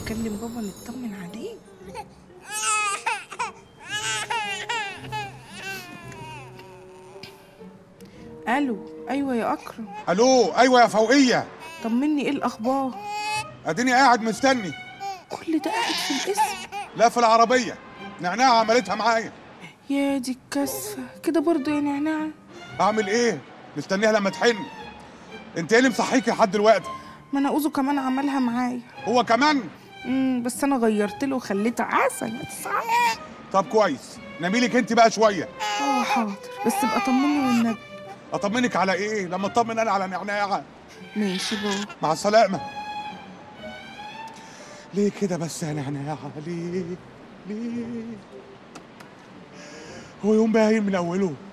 اكلم بابا نطمن عليه الو ايوه يا اكرم الو ايوه يا فوقيه طمني ايه الاخبار اديني قاعد مستني كل ده قاعد في القسم لا في العربيه نعناع عملتها معايا يا دي الكسفه كده برضو يا نعناع اعمل ايه مستنيها لما تحن انت ايه اللي مصحيكي لحد دلوقتي ما انا اوزو كمان عملها معايا هو كمان امم بس انا غيرت له وخليته عسل ما تزعلش طب كويس نميلك انت بقى شويه اه حاضر بس ابقى طمني والنبي اطمنك على ايه لما اطمن انا على نعناع ماشي بابا مع السلامه ليه كده بس يا نعناع ليه ليه هو يوم باين من اوله